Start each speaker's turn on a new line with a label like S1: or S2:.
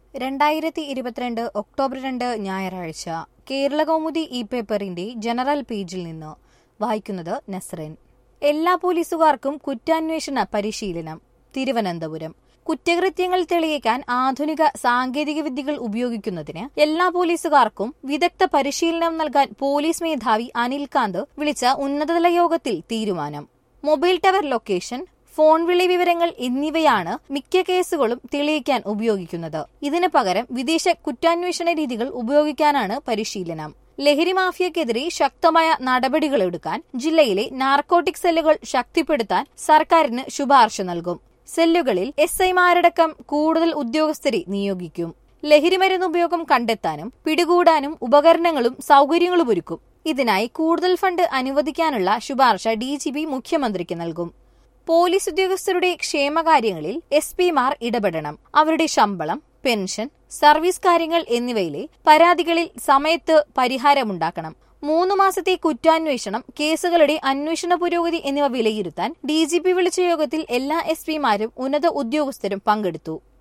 S1: രണ്ടായിരത്തി ഇരുപത്തിരണ്ട് ഒക്ടോബർ രണ്ട് ഞായറാഴ്ച കേരളകൗമുദി ഇ പേപ്പറിന്റെ ജനറൽ പേജിൽ നിന്ന് വായിക്കുന്നത് നസ്റിൻ എല്ലാ പോലീസുകാർക്കും കുറ്റാന്വേഷണ പരിശീലനം തിരുവനന്തപുരം കുറ്റകൃത്യങ്ങൾ തെളിയിക്കാൻ ആധുനിക സാങ്കേതിക വിദ്യകൾ ഉപയോഗിക്കുന്നതിന് എല്ലാ പോലീസുകാർക്കും വിദഗ്ധ പരിശീലനം നൽകാൻ പോലീസ് മേധാവി അനിൽ കാന്ത് വിളിച്ച ഉന്നതതല യോഗത്തിൽ തീരുമാനം മൊബൈൽ ടവർ ലൊക്കേഷൻ ഫോൺ വിളി വിവരങ്ങൾ എന്നിവയാണ് മിക്ക കേസുകളും തെളിയിക്കാൻ ഉപയോഗിക്കുന്നത് ഇതിന് പകരം വിദേശ കുറ്റാന്വേഷണ രീതികൾ ഉപയോഗിക്കാനാണ് പരിശീലനം ലഹരി മാഫിയക്കെതിരെ ശക്തമായ നടപടികളെടുക്കാൻ ജില്ലയിലെ നാർക്കോട്ടിക് സെല്ലുകൾ ശക്തിപ്പെടുത്താൻ സർക്കാരിന് ശുപാർശ നൽകും സെല്ലുകളിൽ എസ് ഐമാരടക്കം കൂടുതൽ ഉദ്യോഗസ്ഥരെ നിയോഗിക്കും ലഹരിമരുന്ന് ഉപയോഗം കണ്ടെത്താനും പിടികൂടാനും ഉപകരണങ്ങളും സൗകര്യങ്ങളും ഒരുക്കും ഇതിനായി കൂടുതൽ ഫണ്ട് അനുവദിക്കാനുള്ള ശുപാർശ ഡി മുഖ്യമന്ത്രിക്ക് നൽകും പോലീസ് ഉദ്യോഗസ്ഥരുടെ ക്ഷേമകാര്യങ്ങളിൽ എസ് പിമാർ ഇടപെടണം അവരുടെ ശമ്പളം പെൻഷൻ സർവീസ് കാര്യങ്ങൾ എന്നിവയിലെ പരാതികളിൽ സമയത്ത് പരിഹാരമുണ്ടാക്കണം മൂന്ന് മാസത്തെ കുറ്റാന്വേഷണം കേസുകളുടെ അന്വേഷണ പുരോഗതി എന്നിവ വിലയിരുത്താൻ ഡി ജി പി വിളിച്ച യോഗത്തിൽ എല്ലാ എസ് പിമാരും ഉന്നത ഉദ്യോഗസ്ഥരും പങ്കെടുത്തു